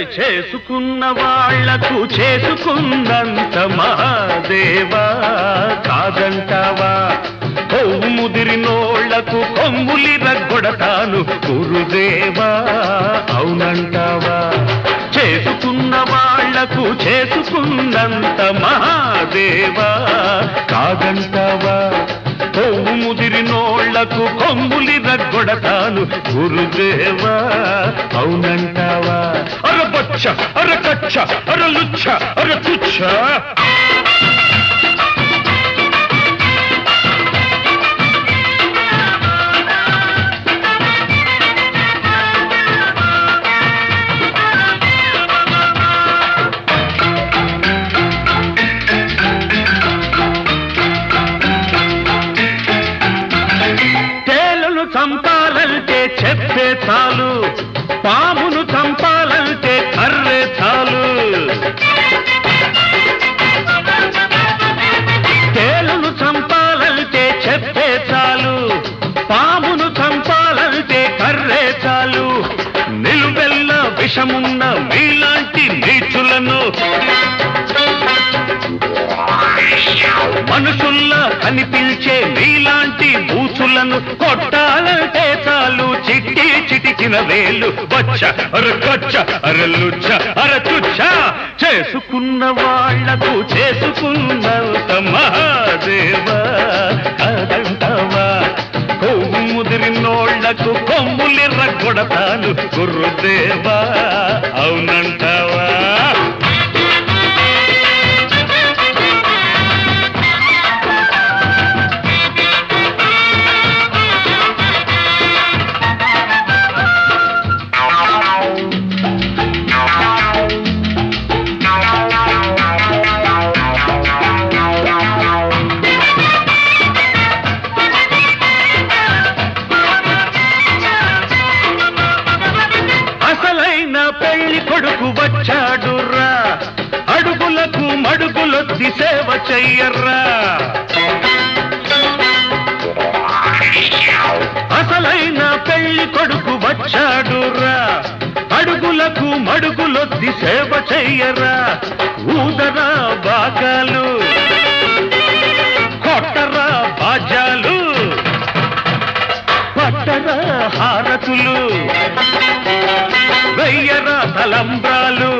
చేసుకున్న వాళ్లకు చేసుకున్నంత మహాదేవా కాదంటావా కొవ్వు ముదిరినోళ్లకు కొమ్ములి రగ్గొడతాను గురుదేవా అవునంటావా చేసుకున్న వాళ్లకు చేసుకున్నంత మహాదేవా కాదంటావా కొవ్వు ముదిరినోళ్లకు కొమ్ములి రగ్గొడతాను గురుదేవా అవునంటావా అరబచ్చ అరకచ్చ అరలుచ్చ అరతుచ్చ తేలును చంపాలంటే చెప్పే చాలు పామును చంపాలంటే కర్రే చాలు తేలును చంపాలంటే చెప్పే చాలు పామును చంపాలంటే కర్రే చాలు నిలువెల్ల విషమున్న మీలాంటి నీచులను మనుషుల్లా కనిపించే మీలాంటి బూచులను కొట్టాలంటే చాలు చిట్టి చిటికిన వేలు వచ్చ అరకొచ్చ అరలుచ్చ అరచుచ్చ చేసుకున్న వాళ్లకు చేసుకున్నంత మహాదేవా కాదంటావా కొవ్వు ముదిరినోళ్లకు కొమ్ములి రగ్గొడతాను గురుదేవా అవునంటావా అసలైన పెళ్లి కొడుకు వచ్చాడురా అడుగులకు మడుగులొత్తి సేవ చెయ్యర్రా అసలైన పెళ్లి కొడుకు వచ్చాడురా అడుగులకు మడుగులొత్తి సేవ చెయ్యరా ఊదరా బాగాలు కొట్టరా బాజాలు పట్టరా హారతులు వెయ్యరా తలంబ్రాలు